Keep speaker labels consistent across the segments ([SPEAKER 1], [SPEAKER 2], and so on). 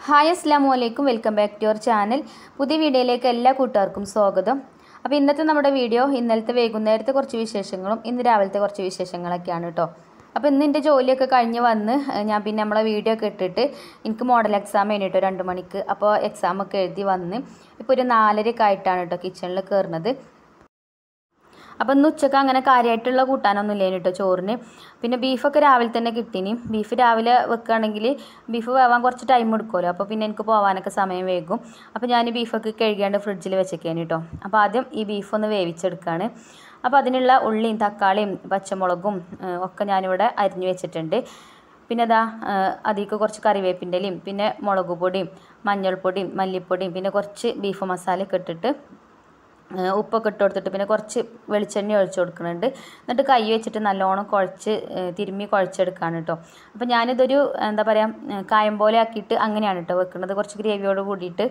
[SPEAKER 1] hi അസ്സാം വലൈക്കും welcome back to your channel പുതിയ വീഡിയോയിലേക്ക് എല്ലാ കൂട്ടുകാർക്കും സ്വാഗതം അപ്പോൾ ഇന്നത്തെ നമ്മുടെ വീഡിയോ ഇന്നലത്തെ വൈകുന്നേരത്തെ കുറച്ച് വിശേഷങ്ങളും ഇന്ന് രാവിലത്തെ കുറച്ച് വിശേഷങ്ങളൊക്കെയാണ് കേട്ടോ അപ്പോൾ ഇന്ന് എൻ്റെ ജോലിയൊക്കെ കഴിഞ്ഞ് വന്ന് ഏഹ്, ഞാൻ പിന്നെ നമ്മളെ വീഡിയോ ഒക്കെ ഇട്ടിട്ട് എനിക്ക് മോഡൽ എക്സാം കഴിഞ്ഞിട്ടോ രണ്ട് മണിക്ക് അപ്പോൾ എക്സാം ഒക്കെ എഴുതി വന്ന് ഇപ്പോൾ ഒരു നാലരയൊക്കെ ആയിട്ടാണ് കേട്ടോ കിച്ചണിൽ കയറുന്നത് അപ്പം ഇന്ന് ഉച്ചക്ക് അങ്ങനെ കാര്യമായിട്ടുള്ള കൂട്ടാനൊന്നും ഇല്ലേനു കേട്ടോ ചോറിന് പിന്നെ ബീഫൊക്കെ രാവിലെ തന്നെ കിട്ടീനി ബീഫ് രാവിലെ വെക്കുകയാണെങ്കിൽ ബീഫ് വേവാൻ കുറച്ച് ടൈം എടുക്കുമല്ലോ അപ്പോൾ പിന്നെ എനിക്ക് പോകാനൊക്കെ സമയം വൈകും അപ്പോൾ ഞാൻ ബീഫൊക്കെ കഴുകിയാണ്ട് ഫ്രിഡ്ജിൽ വെച്ചേക്കേന് കേട്ടോ അപ്പോൾ ആദ്യം ഈ ബീഫ് ഒന്ന് വേവിച്ചെടുക്കുകയാണ് അപ്പോൾ അതിനുള്ള ഉള്ളിയും തക്കാളിയും പച്ചമുളകും ഏഹ്, ഒക്കെ ഞാനിവിടെ അരിഞ്ഞു വെച്ചിട്ടുണ്ട് പിന്നെ അതാ അതിലേക്ക് കുറച്ച് കറിവേപ്പിൻ്റെലയും പിന്നെ മുളക് പൊടിയും മഞ്ഞൾപ്പൊടിയും മല്ലിപ്പൊടിയും പിന്നെ കുറച്ച് ബീഫ് മസാലയൊക്കെ ഇട്ടിട്ട് ഏഹ് ഉപ്പൊക്കെ ഇട്ട് കൊടുത്തിട്ട് പിന്നെ കുറച്ച് വെളിച്ചെണ്ണ ഒഴിച്ച് കൊടുക്കുന്നുണ്ട് എന്നിട്ട് കൈ വെച്ചിട്ട് നല്ലോണം കുഴച്ച് ഏഹ് തിരുമ്മി കുഴച്ചെടുക്കുകയാണ് കേട്ടോ അപ്പോൾ ഞാനിതൊരു എന്താ പറയുക കായം പോലെ ആക്കിയിട്ട് അങ്ങനെയാണ് കേട്ടോ വെക്കുന്നത് കുറച്ച് ഗ്രേവിയോട് കൂടിയിട്ട്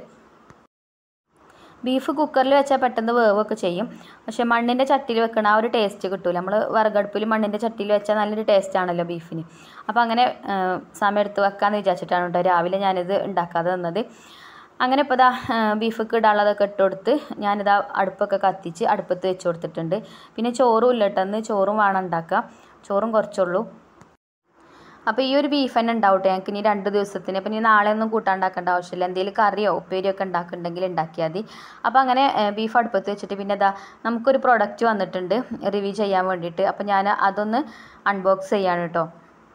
[SPEAKER 1] ബീഫ് കുക്കറിൽ വെച്ചാൽ പെട്ടെന്ന് വേവൊക്കെ ചെയ്യും പക്ഷേ മണ്ണിൻ്റെ ചട്ടിയിൽ വെക്കണ ആ ഒരു ടേസ്റ്റ് കിട്ടൂല നമ്മൾ വിറകടുപ്പിൽ മണ്ണിൻ്റെ ചട്ടിയിൽ വെച്ചാൽ നല്ലൊരു ടേസ്റ്റ് ആണല്ലോ ബീഫിന് അപ്പോൾ അങ്ങനെ ഏഹ്, സമയം എടുത്ത് വെക്കാമെന്ന് വിചാരിച്ചിട്ടാണ് കേട്ടോ രാവിലെ ഞാനിത് ഉണ്ടാക്കാതെ തന്നത് അങ്ങനെ ഇപ്പോൾ ഇതാ ബീഫൊക്കെ ഇടാനുള്ളതൊക്കെ ഇട്ട് കൊടുത്ത് ഞാനിതാ അടുപ്പൊക്കെ കത്തിച്ച് അടുപ്പത്ത് വെച്ച് കൊടുത്തിട്ടുണ്ട് പിന്നെ ചോറും ഇല്ല കേട്ടോ ചോറും വേണം ഉണ്ടാക്കുക ചോറും കുറച്ചുള്ളൂ അപ്പോൾ ഈ ഒരു ബീഫ് തന്നെ ഉണ്ടാവട്ടെ ഞങ്ങൾക്ക് ഇനി രണ്ട് ദിവസത്തിന് അപ്പോൾ ഇനി നാളെ ഒന്നും കൂട്ടാണ്ടാക്കേണ്ട ആവശ്യമില്ല എന്തെങ്കിലും കറിയോ ഉപ്പേരിയോ ഒക്കെ ഉണ്ടാക്കുന്നുണ്ടെങ്കിൽ ഉണ്ടാക്കിയാൽ മതി അപ്പോൾ അങ്ങനെ ബീഫ് അടുപ്പത്ത് വെച്ചിട്ട് പിന്നെ ഇതാ നമുക്കൊരു പ്രൊഡക്റ്റ് വന്നിട്ടുണ്ട് റിവ്യൂ ചെയ്യാൻ വേണ്ടിയിട്ട് അപ്പോൾ ഞാൻ അതൊന്ന് അൺബോക്സ് ചെയ്യാണ് കേട്ടോ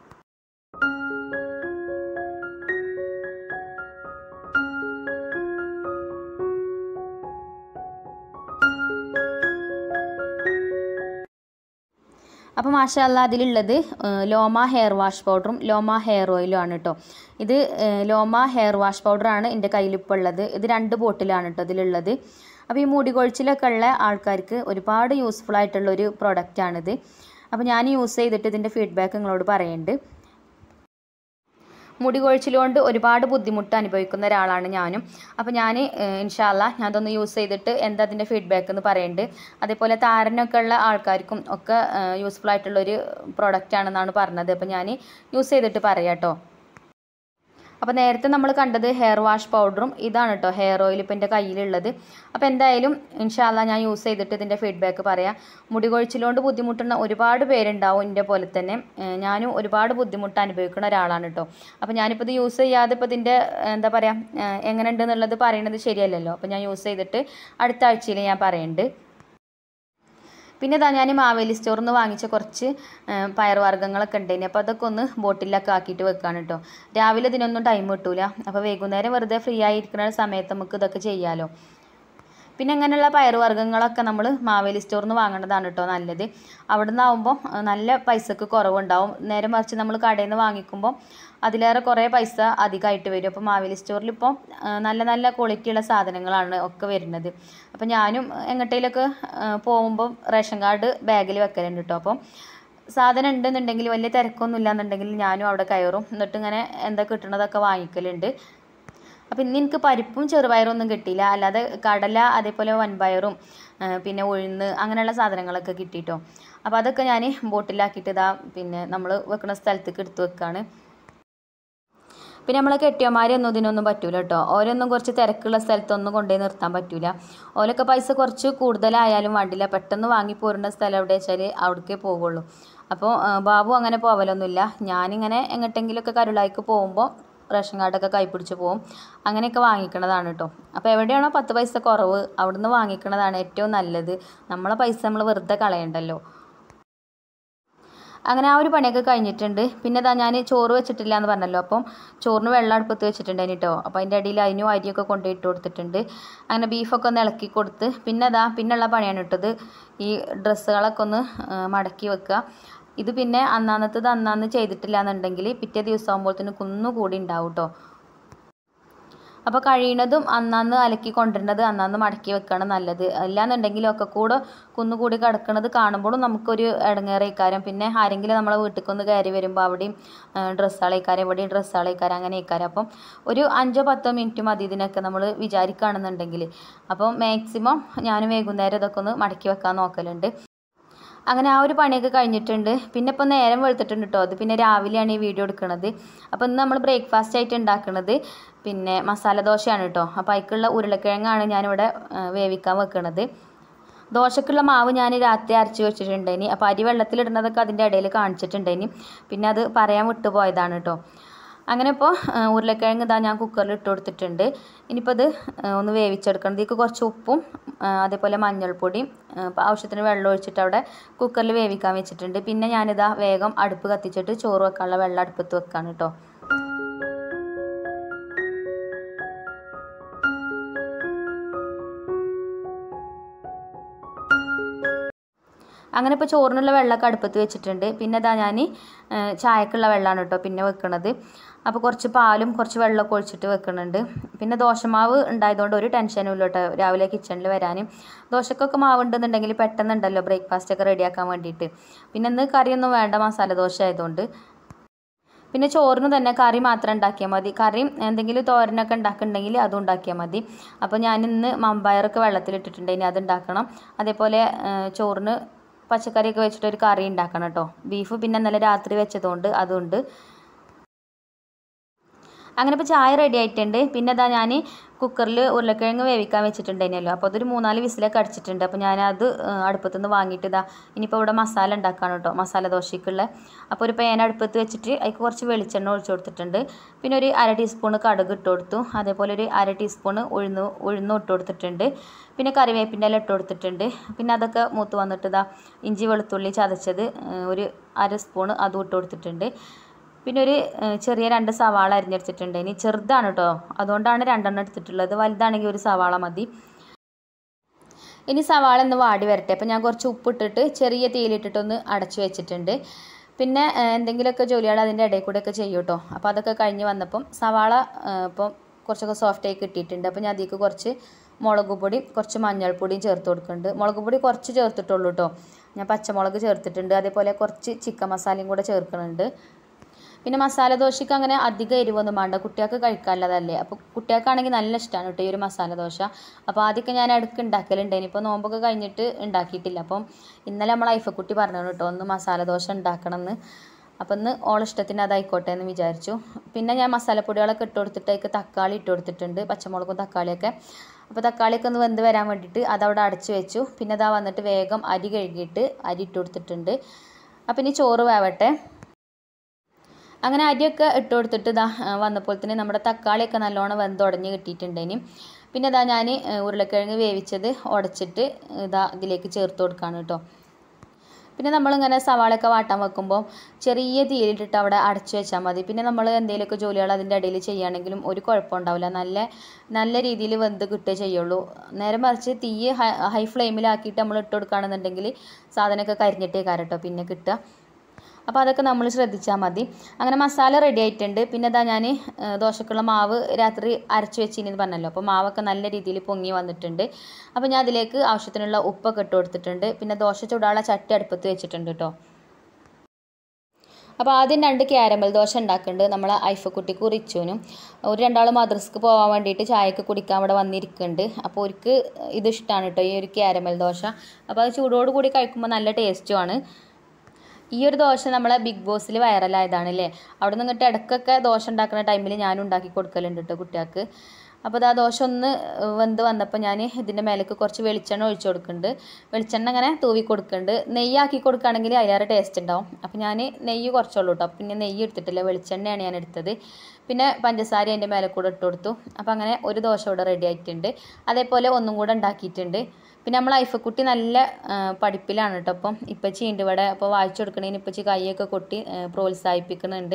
[SPEAKER 1] അപ്പോൾ മാഷാല്ല അതിലുള്ളത് ഏഹ്, ലോമ ഹെയർ വാഷ് പൗഡറും ലോമ ഹെയർ ഓയിലും ആണ് കേട്ടോ ഇത് ഏഹ്, ലോമ ഹെയർ വാഷ് പൗഡറാണ് എൻ്റെ കയ്യിലിപ്പോൾ ഉള്ളത് ഇത് രണ്ട് ബോട്ടിലാണ് കേട്ടോ ഇതിലുള്ളത് അപ്പോൾ ഈ മുടി കൊഴിച്ചിലൊക്കെ ഉള്ള ആൾക്കാർക്ക് ഒരുപാട് യൂസ്ഫുൾ ആയിട്ടുള്ള ഒരു പ്രൊഡക്റ്റാണിത് അപ്പോൾ ഞാൻ യൂസ് ചെയ്തിട്ട് ഇതിൻ്റെ ഫീഡ്ബാക്ക് നിങ്ങളോട് പറയുന്നുണ്ട് മുടി കൊഴിച്ചിൽ കൊണ്ട് ഒരുപാട് ബുദ്ധിമുട്ട് അനുഭവിക്കുന്ന ഒരാളാണ് ഞാനും അപ്പോൾ ഞാൻ ഇൻഷാല്ല ഞാൻ അതൊന്ന് യൂസ് ചെയ്തിട്ട് എന്താ അതിൻ്റെ ഫീഡ്ബാക്ക് എന്ന് പറയുന്നുണ്ട് അതേപോലെ താരനൊക്കെ ഉള്ള ആൾക്കാർക്കും ഒക്കെ യൂസ്ഫുൾ ആയിട്ടുള്ളൊരു പ്രോഡക്റ്റ് ആണെന്നാണ് പറഞ്ഞത് അപ്പോൾ ഞാൻ യൂസ് ചെയ്തിട്ട് പറയാം കേട്ടോ അപ്പോൾ നേരത്തെ നമ്മൾ കണ്ടത് ഹെയർ വാഷ് പൗഡറും ഇതാണ് കേട്ടോ ഹെയർ ഓയിൽ ഇപ്പോൾ എൻ്റെ കയ്യിലുള്ളത് അപ്പോൾ എന്തായാലും ഇൻഷാല്ല ഞാൻ യൂസ് ചെയ്തിട്ട് ഇതിൻ്റെ ഫീഡ്ബാക്ക് പറയാം മുടി കൊഴിച്ചിലുകൊണ്ട് ബുദ്ധിമുട്ടുന്ന ഒരുപാട് പേരുണ്ടാവും എൻ്റെ പോലെ തന്നെ ഏഹ് ഞാനും ഒരുപാട് ബുദ്ധിമുട്ട് അനുഭവിക്കുന്ന ഒരാളാണ് കേട്ടോ അപ്പോൾ ഞാനിപ്പോൾ ഇത് യൂസ് ചെയ്യാതെ ഇപ്പോൾ ഇതിൻ്റെ ഏഹ് എന്താ പറയുക ഏഹ് എങ്ങനെയുണ്ട് എന്നുള്ളത് പറയുന്നത് ശരിയല്ലല്ലോ അപ്പോൾ ഞാൻ യൂസ് ചെയ്തിട്ട് അടുത്ത ആഴ്ചയിൽ ഞാൻ പറയുന്നുണ്ട് പിന്നെ ഇതാ ഞാൻ മാവേലി സ്റ്റോറിൽ നിന്ന് വാങ്ങിച്ച കുറച്ച് പയറുവർഗ്ഗങ്ങളൊക്കെ ഉണ്ടായിന് അപ്പോൾ അതൊക്കെ ഒന്ന് ബോട്ടിലൊക്കെ ആക്കിയിട്ട് വെക്കാണ് കേട്ടോ രാവിലെ ഇതിനൊന്നും ടൈം കിട്ടൂല അപ്പോൾ വൈകുന്നേരം വെറുതെ ഫ്രീ ആയിരിക്കുന്ന സമയത്ത് നമുക്ക് ഇതൊക്കെ ചെയ്യാമല്ലോ പിന്നെ അങ്ങനെയുള്ള പയറുവർഗ്ഗങ്ങളൊക്കെ നമ്മൾ മാവേലി സ്റ്റോറിൽ നിന്ന് വാങ്ങേണ്ടതാണ് കേട്ടോ നല്ലത് അവിടെ നിന്നാവുമ്പോൾ നല്ല പൈസക്ക് കുറവുണ്ടാവും നേരെ മറിച്ച് നമ്മൾ കടയിൽ നിന്ന് വാങ്ങിക്കുമ്പോൾ അതിലേറെ കുറേ പൈസ അധികമായിട്ട് വരും അപ്പോൾ മാവേലി സ്റ്റോറിൽ ഇപ്പോൾ നല്ല നല്ല ക്വാളിറ്റിയുള്ള സാധനങ്ങളാണ് ഒക്കെ വരുന്നത് അപ്പോൾ ഞാനും എങ്ങോട്ടേലൊക്കെ പോകുമ്പോൾ റേഷൻ കാർഡ് ബാഗിൽ വെക്കലുണ്ട് കേട്ടോ അപ്പം സാധനം ഉണ്ടെന്നുണ്ടെങ്കിൽ വലിയ തിരക്കൊന്നും ഇല്ലാന്നുണ്ടെങ്കിൽ ഞാനും അവിടെ കയറും എന്നിട്ട് ഇങ്ങനെ എന്താ കിട്ടണതൊക്കെ വാങ്ങിക്കലുണ്ട് അപ്പോൾ ഇന്ന് എനിക്ക് പരിപ്പും ചെറുപയറും ഒന്നും കിട്ടിയില്ല അല്ലാതെ കടല അതേപോലെ വൻപയറും ആ, പിന്നെ ഉഴുന്ന് അങ്ങനെയുള്ള സാധനങ്ങളൊക്കെ കിട്ടിയിട്ടോ അപ്പോൾ അതൊക്കെ ഞാൻ ബോട്ടിലാക്കിയിട്ട് ഇതാ പിന്നെ നമ്മൾ വെക്കുന്ന സ്ഥലത്തേക്ക് എടുത്ത് വെക്കുകയാണ് പിന്നെ നമ്മളെ കെട്ടിയന്മാരെയൊന്നും ഇതിനൊന്നും പറ്റൂല കേട്ടോ ഓരോന്നും കുറച്ച് തിരക്കുള്ള സ്ഥലത്തൊന്നും കൊണ്ടുപോയി നിർത്താൻ പറ്റൂല ഓലൊക്കെ പൈസ കുറച്ച് കൂടുതലായാലും വേണ്ടില്ല പെട്ടെന്ന് വാങ്ങി പോരുന്ന സ്ഥലം എവിടെ വെച്ചാൽ അവിടേക്കേ പോവുള്ളൂ അപ്പോൾ ആ, ബാബു അങ്ങനെ പോവലൊന്നുമില്ല ഞാനിങ്ങനെ എങ്ങോട്ടെങ്കിലുമൊക്കെ കരുളായിക്ക് പോകുമ്പോൾ റേഷൻ കാർഡൊക്കെ കൈപ്പിടിച്ച് പോകും അങ്ങനെയൊക്കെ വാങ്ങിക്കണതാണ് കേട്ടോ അപ്പോൾ എവിടെയാണോ പത്ത് പൈസ കുറവ് അവിടുന്ന് വാങ്ങിക്കണതാണ് ഏറ്റവും നല്ലത് നമ്മളെ പൈസ നമ്മൾ വെറുതെ കളയണ്ടല്ലോ അങ്ങനെ ആ ഒരു പണിയൊക്കെ കഴിഞ്ഞിട്ടുണ്ട് പിന്നെ ഇതാ ഞാൻ ചോറ് വെച്ചിട്ടില്ല എന്ന് പറഞ്ഞല്ലോ അപ്പം ചോറിന് വെള്ളം അടുപ്പത്ത് വെച്ചിട്ടുണ്ട് കേട്ടോ അപ്പോൾ അതിൻ്റെ അടിയിൽ അതിനും അരിയൊക്കെ കൊണ്ടുപോയി ഇട്ട് കൊടുത്തിട്ടുണ്ട് അങ്ങനെ ബീഫൊക്കെ ഒന്ന് ഇളക്കി കൊടുത്ത് പിന്നെ അതാ പിന്നെയുള്ള പണിയാണ് ഇട്ടത് ഈ ഡ്രസ്സുകളൊക്കെ ഒന്ന് ആ, മടക്കി വെക്കുക ഇത് പിന്നെ അന്നാന്നത്തത് അന്നാന്ന് ചെയ്തിട്ടില്ല എന്നുണ്ടെങ്കിൽ പിറ്റേ ദിവസം ആകുമ്പോഴത്തേന് കുന്നുകൂടി ഉണ്ടാവും കേട്ടോ അപ്പോൾ കഴിയണതും അന്നാന്ന് അലക്കി കൊണ്ടുവരുന്നത് അന്നാന്ന് മടക്കി വെക്കുകയാണ് നല്ലത് അല്ലാന്നുണ്ടെങ്കിലും ഒക്കെ കൂടെ കുന്നുകൂടി കിടക്കുന്നത് കാണുമ്പോഴും നമുക്കൊരു ഇടങ്ങേറേക്കാരം പിന്നെ ആരെങ്കിലും നമ്മളെ വീട്ടിലേക്ക് ഒന്ന് കയറി വരുമ്പോൾ അവിടെയും ഡ്രസ്സുകളേക്കാരം ഇവിടെയും ഡ്രസ്സുകളേക്കാരം അങ്ങനെയൊക്കാരം അപ്പം ഒരു അഞ്ചോ പത്തോ മിനിറ്റ് മതി ഇതിനൊക്കെ നമ്മൾ വിചാരിക്കുകയാണെന്നുണ്ടെങ്കിൽ അപ്പം മാക്സിമം ഞാൻ വൈകുന്നേരം ഇതൊക്കെ ഒന്ന് മടക്കി വെക്കാൻ നോക്കലുണ്ട് അങ്ങനെ ആ ഒരു പണിയൊക്കെ കഴിഞ്ഞിട്ടുണ്ട് പിന്നെ ഇപ്പോൾ നേരം വെളുത്തിട്ടുണ്ട് കേട്ടോ അത് പിന്നെ രാവിലെയാണ് ഈ വീഡിയോ എടുക്കുന്നത് അപ്പോൾ ഇന്ന് നമ്മൾ ബ്രേക്ക്ഫാസ്റ്റ് ആയിട്ട് ഉണ്ടാക്കുന്നത് പിന്നെ മസാല ദോശയാണ് കേട്ടോ അപ്പോൾ അതിക്കുള്ള ഉരുളക്കിഴങ്ങാണ് ഞാനിവിടെ ആ, വേവിക്കാൻ വെക്കുന്നത് ദോശക്കുള്ള മാവ് ഞാൻ രാത്രി അരച്ച് വെച്ചിട്ടുണ്ടേനി അപ്പോൾ അരി വെള്ളത്തിലിടുന്നതൊക്കെ അതിൻ്റെ ഇടയിൽ കാണിച്ചിട്ടുണ്ടേനി പിന്നെ അത് പറയാൻ വിട്ടുപോയതാണ് കേട്ടോ അങ്ങനെ ഇപ്പോൾ ഉരുളക്കിഴങ്ങ് ഇതാ ഞാൻ കുക്കറിൽ ഇട്ട് കൊടുത്തിട്ടുണ്ട് ഇനിയിപ്പോൾ ഇത് ആ, ഒന്ന് വേവിച്ചെടുക്കണം ഇതിലേക്ക് കുറച്ച് ഉപ്പും ആ, അതേപോലെ മഞ്ഞൾപ്പൊടിയും ആ, അപ്പോൾ ആവശ്യത്തിന് വെള്ളം ഒഴിച്ചിട്ട് അവിടെ കുക്കറിൽ വേവിക്കാൻ വെച്ചിട്ടുണ്ട് പിന്നെ ഞാനിതാ വേഗം അടുപ്പ് കത്തിച്ചിട്ട് ചോറ് വെക്കാനുള്ള വെള്ളം അടുപ്പത്ത് വെക്കാണ് കേട്ടോ അങ്ങനെ ഇപ്പോൾ ചോറിനുള്ള വെള്ളമൊക്കെ അടുപ്പത്ത് വെച്ചിട്ടുണ്ട് പിന്നെ ഇതാ ഞാൻ ചായക്കുള്ള വെള്ളമാണ് കേട്ടോ പിന്നെ വെക്കണത് അപ്പോൾ കുറച്ച് പാലും കുറച്ച് വെള്ളമൊക്കെ ഒഴിച്ചിട്ട് വെക്കുന്നുണ്ട് പിന്നെ ദോശമാവ് ഉണ്ടായതുകൊണ്ട് ഒരു ടെൻഷനും ഇല്ല കേട്ടോ രാവിലെ കിച്ചണിൽ വരാനും ദോശക്കൊക്കെ മാവ് ഉണ്ടെന്നുണ്ടെങ്കിൽ പെട്ടെന്നുണ്ടല്ലോ ബ്രേക്ക്ഫാസ്റ്റ് ഒക്കെ റെഡിയാക്കാൻ വേണ്ടിയിട്ട് പിന്നെ ഇന്ന് കറിയൊന്നും വേണ്ട മസാല ദോശ ആയതുകൊണ്ട് പിന്നെ ചോറിന് തന്നെ കറി മാത്രം ഉണ്ടാക്കിയാൽ മതി കറിയും എന്തെങ്കിലും തോരനൊക്കെ ഉണ്ടാക്കുന്നുണ്ടെങ്കിൽ അതും ഉണ്ടാക്കിയാൽ മതി അപ്പോൾ ഞാൻ ഇന്ന് മമ്പയറൊക്കെ വെള്ളത്തിലിട്ടിട്ടുണ്ട് ഇനി അത് ഉണ്ടാക്കണം അതേപോലെ ആ, ചോറിന് പച്ചക്കറിയൊക്കെ വെച്ചിട്ട് ഒരു കറി ഉണ്ടാക്കണം കേട്ടോ ബീഫ് പിന്നെ ഇന്നലെ രാത്രി വെച്ചതുകൊണ്ട് അതുണ്ട് അങ്ങനെ ഇപ്പോൾ ചായ റെഡി ആയിട്ടുണ്ട് പിന്നെ അതാ ഞാൻ കുക്കറിൽ ഉരുളക്കിഴങ്ങ് വേവിക്കാൻ വെച്ചിട്ടുണ്ടായിരുന്നല്ലോ അപ്പോൾ അതൊരു മൂന്നാല് വിസിലൊക്കെ അടിച്ചിട്ടുണ്ട് അപ്പോൾ ഞാനത് ആ, അടുപ്പത്തുനിന്ന് വാങ്ങിയിട്ട് ഇതാ ഇനിയിപ്പോൾ ഇവിടെ മസാല ഉണ്ടാക്കാണ് കേട്ടോ മസാല ദോശയ്ക്കുള്ള അപ്പോൾ ഒരു പേന അടുപ്പത്ത് വെച്ചിട്ട് അതിക്ക് കുറച്ച് വെളിച്ചെണ്ണ ഒഴിച്ചു കൊടുത്തിട്ടുണ്ട് പിന്നെ ഒരു അര ടീസ്പൂണ് കടുക് ഇട്ട് കൊടുത്തു അതേപോലെ ഒരു അര ടീസ്പൂണ് ഉഴുന്ന് ഉഴുന്നും ഇട്ട് കൊടുത്തിട്ടുണ്ട് പിന്നെ കറിവേപ്പിൻ്റെ ഇല ഇട്ട് കൊടുത്തിട്ടുണ്ട് പിന്നെ അതൊക്കെ മൂത്ത് വന്നിട്ട് ഇതാ ഇഞ്ചി വെളുത്തുള്ളി ചതച്ചത് ആ, ഒരു അര സ്പൂണ് അതും ഇട്ട് കൊടുത്തിട്ടുണ്ട് പിന്നെ ഒരു ഏഹ്, ചെറിയ രണ്ട് സവാള അരിഞ്ഞെടുത്തിട്ടുണ്ട് ഇനി ചെറുതാണ് കേട്ടോ അതുകൊണ്ടാണ് രണ്ടെണ്ണം എടുത്തിട്ടുള്ളത് വലുതാണെങ്കിൽ ഒരു സവാള മതി ഇനി സവാള ഒന്ന് വാടി വരട്ടെ അപ്പോൾ ഞാൻ കുറച്ച് ഉപ്പിട്ടിട്ട് ചെറിയ തീയിലിട്ടിട്ടൊന്ന് അടച്ചു വെച്ചിട്ടുണ്ട് പിന്നെ ഏഹ്, എന്തെങ്കിലുമൊക്കെ ജോലികൾ അതിൻ്റെ ഇടയിൽ കൂടെ ഒക്കെ ചെയ്യും കേട്ടോ അപ്പോൾ അതൊക്കെ കഴിഞ്ഞ് വന്നപ്പം സവാള ഏഹ്, ഇപ്പം കുറച്ചൊക്കെ സോഫ്റ്റായി കിട്ടിയിട്ടുണ്ട് അപ്പോൾ ഞാൻ അതിലേക്ക് കുറച്ച് മുളക് പൊടി കുറച്ച് മഞ്ഞൾപ്പൊടിയും ചേർത്ത് കൊടുക്കുന്നുണ്ട് മുളക് പൊടി കുറച്ച് ചേർത്തിട്ടുള്ളൂ കേട്ടോ ഞാൻ പച്ചമുളക് ചേർത്തിട്ടുണ്ട് അതേപോലെ കുറച്ച് ചിക്കൻ മസാലയും കൂടെ ചേർക്കുന്നുണ്ട് പിന്നെ മസാല ദോശയ്ക്ക് അങ്ങനെ അധികം എരിവൊന്നും വേണ്ട കുട്ടികൾക്ക് കഴിക്കാനുള്ളതല്ലേ അപ്പോൾ കുട്ടികൾക്കാണെങ്കിൽ നല്ല ഇഷ്ടമാണ് കേട്ടോ ഈ ഒരു മസാല ദോശ അപ്പോൾ ആദ്യമൊക്കെ ഞാൻ ഇടയ്ക്ക് ഉണ്ടാക്കലുണ്ട് ഇനിയിപ്പോൾ നോമ്പൊക്കെ കഴിഞ്ഞിട്ട് ഉണ്ടാക്കിയിട്ടില്ല അപ്പം ഇന്നലെ നമ്മൾ ഐഫക്കുട്ടി പറഞ്ഞു കേട്ടോ ഒന്ന് മസാല ദോശ ഉണ്ടാക്കണം എന്ന് അപ്പം ഇന്ന് ഓള ഇഷ്ടത്തിന് അതായിക്കോട്ടെ എന്ന് വിചാരിച്ചു പിന്നെ ഞാൻ മസാലപ്പൊടികളൊക്കെ ഇട്ട് കൊടുത്തിട്ട് അതിലേക്ക് തക്കാളി ഇട്ട് കൊടുത്തിട്ടുണ്ട് പച്ചമുളകും തക്കാളിയൊക്കെ അപ്പോൾ തക്കാളിയൊക്കെ ഒന്ന് വെന്ത് വരാൻ വേണ്ടിയിട്ട് അതവിടെ അടച്ച് വെച്ചു പിന്നെ അതാ വന്നിട്ട് വേഗം അരി കഴുകിയിട്ട് അരി ഇട്ട് കൊടുത്തിട്ടുണ്ട് അപ്പം ഇനി ചോറ് വേവട്ടെ അങ്ങനെ അരിയൊക്കെ ഇട്ട് കൊടുത്തിട്ട് ഇതാ ആ, വന്നപ്പോൾ തന്നെ നമ്മുടെ തക്കാളിയൊക്കെ നല്ലോണം വെന്തുടഞ്ഞ് കിട്ടിയിട്ടുണ്ടേനി പിന്നെ ഇതാ ഞാൻ ഉരുളക്കിഴങ്ങ് വേവിച്ചത് ഉടച്ചിട്ട് ഇതാ ഇതിലേക്ക് ചേർത്ത് കൊടുക്കുകയാണ് കേട്ടോ പിന്നെ നമ്മളിങ്ങനെ സവാളയൊക്കെ വാട്ടാൻ വെക്കുമ്പോൾ ചെറിയ തീയിലിട്ടിട്ട് അവിടെ അടച്ചു വെച്ചാൽ മതി പിന്നെ നമ്മൾ എന്തെങ്കിലുമൊക്കെ ജോലികൾ അതിൻ്റെ ഇടയിൽ ചെയ്യുകയാണെങ്കിലും ഒരു കുഴപ്പമുണ്ടാവില്ല നല്ല നല്ല രീതിയിൽ വെന്ത് കിട്ടുകയേ ചെയ്യുള്ളൂ നേരെ മറിച്ച് തീ ഹൈ ഹൈ ഫ്ലെയിമിലാക്കിയിട്ട് നമ്മൾ ഇട്ട് കൊടുക്കുകയാണെന്നുണ്ടെങ്കിൽ സാധനമൊക്കെ കരിഞ്ഞിട്ടേ കാരട്ടോ പിന്നെ കിട്ടുക അപ്പോൾ അതൊക്കെ നമ്മൾ ശ്രദ്ധിച്ചാൽ മതി അങ്ങനെ മസാല റെഡി ആയിട്ടുണ്ട് പിന്നെ ഇതാ ഞാൻ ദോശക്കുള്ള മാവ് രാത്രി അരച്ച് വെച്ചിനി പറഞ്ഞല്ലോ അപ്പോൾ മാവൊക്കെ നല്ല രീതിയിൽ പൊങ്ങി വന്നിട്ടുണ്ട് അപ്പോൾ ഞാൻ അതിലേക്ക് ആവശ്യത്തിനുള്ള ഉപ്പൊക്കെ ഇട്ട് കൊടുത്തിട്ടുണ്ട് പിന്നെ ദോശ ചൂടാനുള്ള ചട്ടി അടുപ്പത്ത് വെച്ചിട്ടുണ്ട് കേട്ടോ അപ്പോൾ ആദ്യം രണ്ട് ക്യാരമൽ ദോശ ഉണ്ടാക്കുന്നുണ്ട് നമ്മൾ ഐഫക്കുട്ടിക്കും റിച്ചുവിനും ഒരു രണ്ടാൾ മദ്രസക്ക് പോകാൻ വേണ്ടിയിട്ട് ചായക്ക് കുടിക്കാൻ ഇവിടെ വന്നിരിക്കുന്നുണ്ട് അപ്പോൾ അവർക്ക് ഇത് ഇഷ്ടമാണ് കേട്ടോ ഈ ഒരു ക്യാരമൽ ദോശ അപ്പോൾ അത് ചൂടോട് കൂടി കഴിക്കുമ്പോൾ നല്ല ടേസ്റ്റുമാണ് ഈ ഒരു ദോശ നമ്മളെ ബിഗ് ബോസിൽ വൈറലായതാണ് അല്ലേ അവിടെ നിന്ന് ഇങ്ങോട്ട് ഇടയ്ക്കൊക്കെ ദോശ ഉണ്ടാക്കുന്ന ടൈമിൽ ഞാനും ഉണ്ടാക്കി കൊടുക്കലുണ്ട് കേട്ടോ കുട്ടികൾക്ക് അപ്പോൾ അത് ആ ദോശ ഒന്ന് വെന്ത് വന്നപ്പോൾ ഞാൻ ഇതിൻ്റെ മേലേക്ക് കുറച്ച് വെളിച്ചെണ്ണ ഒഴിച്ചു കൊടുക്കുന്നുണ്ട് വെളിച്ചെണ്ണ ഇങ്ങനെ തൂവി കൊടുക്കുന്നുണ്ട് നെയ്യാക്കി കൊടുക്കുകയാണെങ്കിൽ അതിലേറെ ടേസ്റ്റ് ഉണ്ടാവും അപ്പോൾ ഞാൻ നെയ്യ് കുറച്ചുള്ളൂ കേട്ടോ പിന്നെ നെയ്യ് എടുത്തിട്ടില്ല വെളിച്ചെണ്ണയാണ് ഞാൻ എടുത്തത് പിന്നെ പഞ്ചസാര അതിൻ്റെ മേലെ കൂടെ ഇട്ട് കൊടുത്തു അപ്പോൾ അങ്ങനെ ഒരു ദോശ ഇവിടെ റെഡി ആയിട്ടുണ്ട് അതേപോലെ ഒന്നും കൂടെ ഉണ്ടാക്കിയിട്ടുണ്ട് പിന്നെ നമ്മൾ ഐഫക്കുട്ടി നല്ല ആ, പഠിപ്പിലാണ് കേട്ടോ അപ്പം ഇപ്പച്ചി ഉണ്ട് ഇവിടെ അപ്പോൾ വായിച്ചു കൊടുക്കണേന് ഇപ്പച്ചി കൈയൊക്കെ കൊട്ടി ആ, പ്രോത്സാഹിപ്പിക്കുന്നുണ്ട്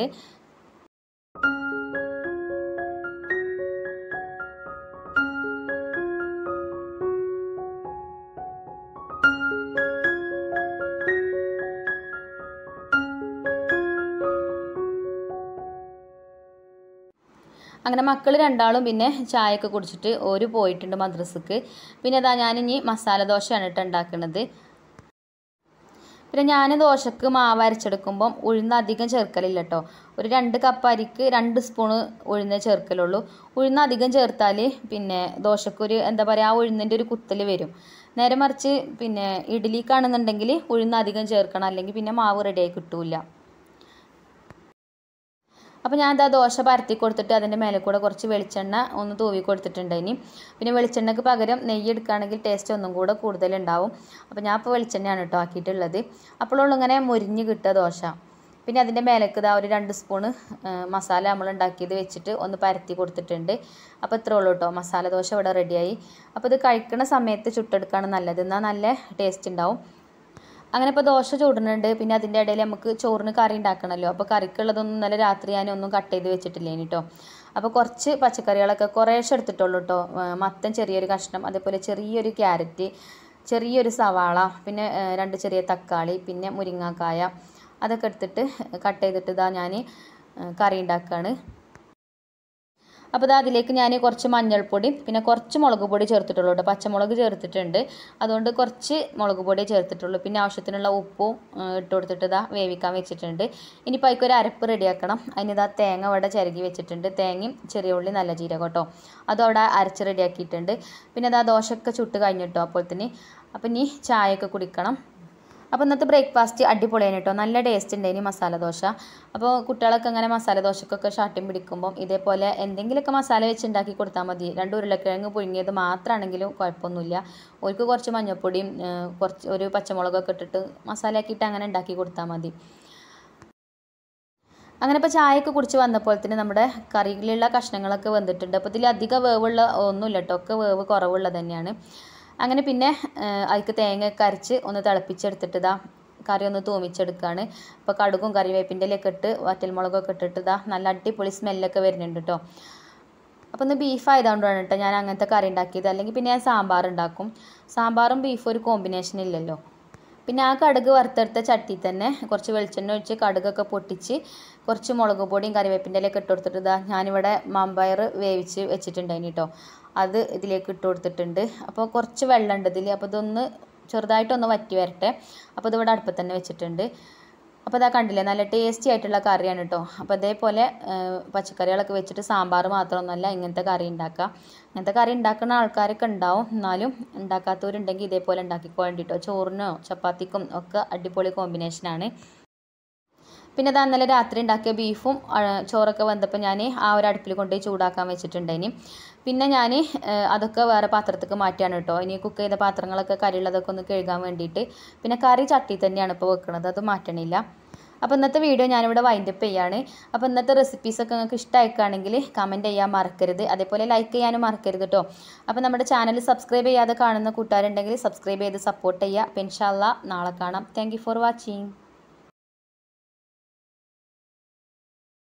[SPEAKER 1] അങ്ങനെ മക്കൾ രണ്ടാളും പിന്നെ ചായയൊക്കെ കുടിച്ചിട്ട് ഒരു പോയിട്ടുണ്ട് മദ്രസക്ക് പിന്നെ അതാ ഞാനിനി മസാല ദോശയാണ് കേട്ടോ ഉണ്ടാക്കുന്നത് പിന്നെ ഞാൻ ദോശക്ക് മാവ് അരച്ചെടുക്കുമ്പം ഉഴുന്ന് അധികം ചേർക്കലില്ല കേട്ടോ ഒരു രണ്ട് കപ്പ് അരിക്ക് രണ്ട് സ്പൂണ് ഉഴുന്നേ ചേർക്കലുള്ളൂ ഉഴുന്ന് അധികം ചേർത്താൽ പിന്നെ ദോശക്കൊരു എന്താ പറയുക ആ ഉഴുന്നിൻ്റെ ഒരു കുത്തൽ വരും നേരെ മറിച്ച് പിന്നെ ഇഡ്ഡലിക്കാണെന്നുണ്ടെങ്കിൽ ഉഴുന്ന് അധികം ചേർക്കണം അല്ലെങ്കിൽ പിന്നെ മാവ് റെഡിയായി കിട്ടൂല അപ്പോൾ ഞാൻ ഇതാ ദോശ പരത്തി കൊടുത്തിട്ട് അതിൻ്റെ മേലെ കൂടെ കുറച്ച് വെളിച്ചെണ്ണ ഒന്ന് തൂവി കൊടുത്തിട്ടുണ്ട് ഇനി പിന്നെ വെളിച്ചെണ്ണയ്ക്ക് പകരം നെയ്യ് എടുക്കുകയാണെങ്കിൽ ടേസ്റ്റ് ഒന്നും കൂടെ കൂടുതലുണ്ടാവും അപ്പോൾ ഞാൻ ഇപ്പോൾ വെളിച്ചെണ്ണയാണ് കേട്ടോ ആക്കിയിട്ടുള്ളത് അപ്പോഴുള്ളൂ ഇങ്ങനെ മുരിഞ്ഞ് കിട്ടുക ദോശ പിന്നെ അതിൻ്റെ മേലേക്ക് ഇതാ ഒരു രണ്ട് സ്പൂണ് മസാല നമ്മൾ ഉണ്ടാക്കിയത് വെച്ചിട്ട് ഒന്ന് പരത്തി കൊടുത്തിട്ടുണ്ട് അപ്പോൾ ഇത്രേ ഉള്ളൂ കേട്ടോ മസാല ദോശ ഇവിടെ റെഡിയായി അപ്പോൾ ഇത് കഴിക്കുന്ന സമയത്ത് ചുട്ടെടുക്കുകയാണ് നല്ലത് എന്നാൽ നല്ല ടേസ്റ്റ് ഉണ്ടാവും അങ്ങനെ ഇപ്പോൾ ദോശ ചൂടുന്നുണ്ട് പിന്നെ അതിൻ്റെ ഇടയിൽ നമുക്ക് ചോറിന് കറി ഉണ്ടാക്കണമല്ലോ അപ്പോൾ കറിക്കുള്ളതൊന്നും ഇന്നലെ രാത്രി ഞാൻ ഒന്നും കട്ട് ചെയ്ത് വെച്ചിട്ടില്ലേനി കേട്ടോ അപ്പോൾ കുറച്ച് പച്ചക്കറികളൊക്കെ കുറേശ്ശെ എടുത്തിട്ടുള്ളൂ കേട്ടോ മത്തൻ ചെറിയൊരു കഷ്ണം അതേപോലെ ചെറിയൊരു ക്യാരറ്റ് ചെറിയൊരു സവാള പിന്നെ രണ്ട് ചെറിയ തക്കാളി പിന്നെ മുരിങ്ങാക്കായ അതൊക്കെ എടുത്തിട്ട് കട്ട് ചെയ്തിട്ട് ഇതാ ഞാൻ കറി ഉണ്ടാക്കുകയാണ് അപ്പോൾ ഇതാ അതിലേക്ക് ഞാൻ കുറച്ച് മഞ്ഞൾപ്പൊടി പിന്നെ കുറച്ച് മുളക് പൊടി ചേർത്തിട്ടുള്ളൂ കേട്ടോ പച്ചമുളക് ചേർത്തിട്ടുണ്ട് അതുകൊണ്ട് കുറച്ച് മുളക് പൊടി ചേർത്തിട്ടുള്ളൂ പിന്നെ ആവശ്യത്തിനുള്ള ഉപ്പും ഇട്ട് കൊടുത്തിട്ട് ഇതാ വേവിക്കാൻ വെച്ചിട്ടുണ്ട് ഇനിയിപ്പോൾ അതിലേക്ക് ഒരു അരപ്പ് റെഡിയാക്കണം അതിനിതാ തേങ്ങ അവിടെ ചിരകി വെച്ചിട്ടുണ്ട് തേങ്ങയും ചെറിയ ഉള്ളി നല്ല ജീരകം കേട്ടോ അതും അവിടെ അരച്ച് റെഡിയാക്കിയിട്ടുണ്ട് പിന്നെ അതാ ദോശയൊക്കെ ചുട്ട് കഴിഞ്ഞിട്ടോ അപ്പോൾ തന്നെ അപ്പം ഇനി ചായയൊക്കെ കുടിക്കണം അപ്പോൾ ഇന്നത്തെ ബ്രേക്ക്ഫാസ്റ്റ് അടിപൊളിയാണ് കേട്ടോ നല്ല ടേസ്റ്റ് ഉണ്ട് ഇനി മസാല ദോശ അപ്പോൾ കുട്ടികളൊക്കെ അങ്ങനെ മസാല ദോശക്കൊക്കെ ഷാട്ടിയും പിടിക്കുമ്പം ഇതേപോലെ എന്തെങ്കിലുമൊക്കെ മസാല വെച്ച് ഉണ്ടാക്കി കൊടുത്താൽ മതി രണ്ട് ഉരുളക്കിഴങ്ങ് പുഴുങ്ങിയത് മാത്രമാണെങ്കിലും കുഴപ്പമൊന്നുമില്ല ഓർക്ക് കുറച്ച് മഞ്ഞൾപ്പൊടിയും കുറച്ച് ഒരു പച്ചമുളകൊക്കെ ഇട്ടിട്ട് മസാല ആക്കിയിട്ട് അങ്ങനെ ഉണ്ടാക്കി കൊടുത്താൽ മതി അങ്ങനെ ഇപ്പോൾ ചായയൊക്കെ കുടിച്ച് വന്നപ്പോൾ തന്നെ നമ്മുടെ കറിയിലുള്ള കഷ്ണങ്ങളൊക്കെ വന്നിട്ടുണ്ട് അപ്പോൾ ഇതിൽ അധികം വേവുള്ള ഒന്നുമില്ല കേട്ടോ ഒക്കെ വേവ് കുറവുള്ളത് തന്നെയാണ് അങ്ങനെ പിന്നെ അതിക്ക് തേങ്ങയൊക്കെ അരച്ച് ഒന്ന് തിളപ്പിച്ചെടുത്തിട്ട് ഇതാ കറി ഒന്ന് തൂമിച്ചെടുക്കുകയാണ് അപ്പോൾ കടുകും കറിവേപ്പിൻ്റെ ഇലയൊക്കെ ഇട്ട് വറ്റൽമുളകൊക്കെ ഇട്ടിട്ട് ഇതാ നല്ല അടിപൊളി സ്മെല്ലൊക്കെ വരുന്നുണ്ട് കേട്ടോ അപ്പോൾ ഒന്ന് ബീഫ് ആയതുകൊണ്ടാണ് കേട്ടോ ഞാൻ അങ്ങനത്തെ കറി ഉണ്ടാക്കിയത് അല്ലെങ്കിൽ പിന്നെ ഞാൻ സാമ്പാർ ഉണ്ടാക്കും സാമ്പാറും ബീഫും ഒരു കോമ്പിനേഷൻ ഇല്ലല്ലോ പിന്നെ ആ കടുക് വറുത്തെടുത്ത ചട്ടി തന്നെ കുറച്ച് വെളിച്ചെണ്ണ ഒഴിച്ച് കടുകൊക്കെ പൊട്ടിച്ച് കുറച്ച് മുളക് പൊടിയും കറിവേപ്പിൻ്റെ ഇലയൊക്കെ ഇട്ട് കൊടുത്തിട്ട് ഇതാ ഞാനിവിടെ മാമ്പയർ വേവിച്ച് വെച്ചിട്ടുണ്ടായിന് കേട്ടോ അത് ഇതിലേക്ക് ഇട്ട് കൊടുത്തിട്ടുണ്ട് അപ്പോൾ കുറച്ച് വെള്ളം ഉണ്ട് ഇതിൽ അപ്പോൾ ഇതൊന്ന് ചെറുതായിട്ടൊന്ന് വറ്റി വരട്ടെ അപ്പോൾ ഇതിവിടെ അടുപ്പത്ത് തന്നെ വെച്ചിട്ടുണ്ട് അപ്പോൾ ഇതാ കണ്ടില്ലേ നല്ല ടേസ്റ്റി ആയിട്ടുള്ള കറിയാണ് കേട്ടോ അപ്പോൾ അതേപോലെ പച്ചക്കറികളൊക്കെ വെച്ചിട്ട് സാമ്പാർ മാത്രമൊന്നുമല്ല ഇങ്ങനത്തെ കറി ഉണ്ടാക്കുക ഇങ്ങനത്തെ കറി ഉണ്ടാക്കുന്ന ആൾക്കാരൊക്കെ ഉണ്ടാവും എന്നാലും ഉണ്ടാക്കാത്തവരുണ്ടെങ്കിൽ ഇതേപോലെ ഉണ്ടാക്കിക്കോളേണ്ടി കേട്ടോ ചോറിനോ ചപ്പാത്തിക്കും ഒക്കെ അടിപൊളി കോമ്പിനേഷനാണ് പിന്നെ അത് ഇന്നലെ രാത്രി ഉണ്ടാക്കിയ ബീഫും ചോറൊക്കെ വന്നപ്പോൾ ഞാൻ ആ ഒരു അടുപ്പിൽ കൊണ്ടുപോയി ചൂടാക്കാൻ വെച്ചിട്ടുണ്ടേനി പിന്നെ ഞാൻ അതൊക്കെ വേറെ പാത്രത്തേക്ക് മാറ്റിയാണ് കേട്ടോ ഇനി കുക്ക് ചെയ്ത പാത്രങ്ങളൊക്കെ കറിയുള്ളതൊക്കെ ഒന്ന് കഴുകാൻ വേണ്ടിയിട്ട് പിന്നെ കറി ചട്ടി തന്നെയാണ് ഇപ്പോൾ വെക്കുന്നത് അത് മാറ്റണില്ല അപ്പോൾ ഇന്നത്തെ വീഡിയോ ഞാനിവിടെ വൈൻഡപ്പ് ചെയ്യാണ് അപ്പോൾ ഇന്നത്തെ റെസിപ്പീസൊക്കെ നിങ്ങൾക്ക് ഇഷ്ടമായിക്കുകയാണെങ്കിൽ കമൻറ്റ് ചെയ്യാൻ മറക്കരുത് അതേപോലെ ലൈക്ക് ചെയ്യാനും മറക്കരുത് കേട്ടോ അപ്പോൾ നമ്മുടെ ചാനൽ സബ്സ്ക്രൈബ് ചെയ്യാതെ കാണുന്ന കൂട്ടുകാരുണ്ടെങ്കിൽ സബ്സ്ക്രൈബ് ചെയ്ത് സപ്പോർട്ട് ചെയ്യുക അപ്പോൾ ഇൻഷാല്ല നാളെ കാണാം താങ്ക് ഫോർ വാച്ചിങ്